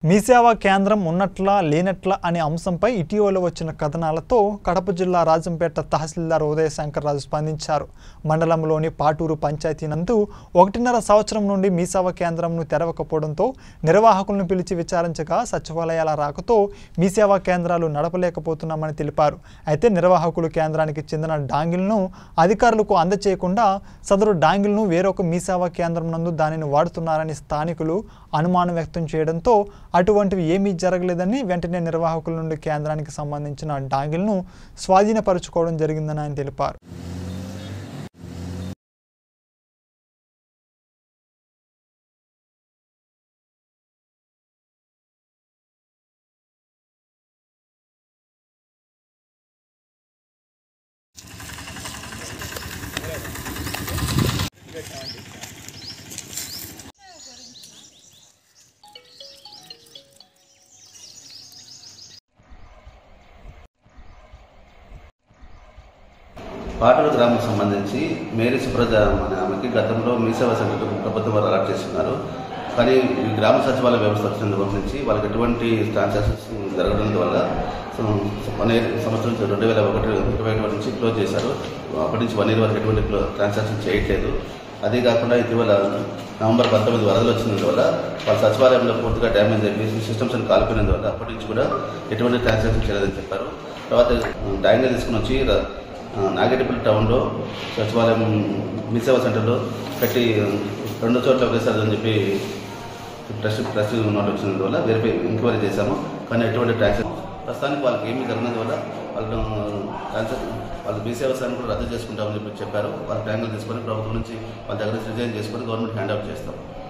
మీ సేవా కేంద్రం ఉన్నట్లా లేనట్లా అనే అంశంపై ఇటీవల వచ్చిన కథనాలతో కడప జిల్లా రాజంపేట తహసీల్దార్ ఉదయ శంకర్ రాజు స్పందించారు మండలంలోని పాటూరు పంచాయతీ నందు ఒకటిన్నర సంవత్సరం నుండి మీ సేవా కేంద్రంను తెరవకపోవడంతో నిర్వాహకులను పిలిచి విచారించగా సచివాలయాల రాకతో మీ సేవా కేంద్రాలు నడపలేకపోతున్నామని తెలిపారు అయితే నిర్వాహకులు కేంద్రానికి చెందిన డాంగిల్ను అధికారులకు అందచేయకుండా సదరు డాంగిల్ను వేరొక మీ సేవా కేంద్రం నందు దానిని వాడుతున్నారని స్థానికులు అనుమానం వ్యక్తం చేయడంతో అటువంటివి ఏమీ జరగలేదని వెంటనే నిర్వాహకుల నుండి కేంద్రానికి సంబంధించిన డాంగిల్ను స్వాధీనపరచుకోవడం జరిగిందని ఆయన తెలిపారు పాటూరు గ్రామం సంబంధించి మేరీ సుప్రజ అనే ఆమెకి గతంలో మీ సేవా సెంటర్ ప్రభుత్వం వారు అలాట్ చేస్తున్నారు కానీ ఈ గ్రామ సచివాలయ వ్యవస్థ వచ్చినందుకు నుంచి వాళ్ళకి ఎటువంటి ట్రాన్సాక్షన్స్ జరగడం వల్ల సో వన్ ఇయర్ సంవత్సరం రెండు వేల ఒకటి ఇరవై ఒకటి నుంచి క్లోజ్ చేశారు అప్పటి నుంచి వన్ ఇయర్ వరకు ఎటువంటి ట్రాన్సాక్షన్ చేయట్లేదు అదే కాకుండా ఇటీవల నవంబర్ పంతొమ్మిది వరదలు వచ్చినందువల్ల వాళ్ళ సచివాలయంలో పూర్తిగా డ్యామేజ్ అయిపోయి సిస్టమ్స్ అని కాలిపోయినందువల్ల అప్పటి నుంచి కూడా ఎటువంటి ట్రాన్సాక్షన్ చేయలేదని చెప్పారు తర్వాత డాంగర్ తీసుకుని వచ్చి ర- ఆ, నాగేటిపల్లి టౌన్లో సచివాలయం మీ సేవా సెంటర్లో పెట్టి రెండు చోట్ల ఒకేసారి అని చెప్పి ప్రెస్ ప్రెస్ నోట్ వచ్చినందువల్ల వెరిఫై ఎంక్వైరీ చేశాము కానీ ఎటువంటి ట్యాక్స్ ప్రస్తుతానికి వాళ్ళకి ఏమీ జరిగినందువల్ల వాళ్ళు ట్రాన్సాక్షన్ వాళ్ళు మీ సేవా సెంటర్ కూడా రద్దు చేసుకుంటామని చెప్పి చెప్పారు వాళ్ళ ట్యాంకులు తీసుకొని ప్రభుత్వం నుంచి వాళ్ళ దగ్గర నుంచి రిజైన్ చేసుకొని గవర్నమెంట్ హ్యాండ్ అవుట్ చేస్తాం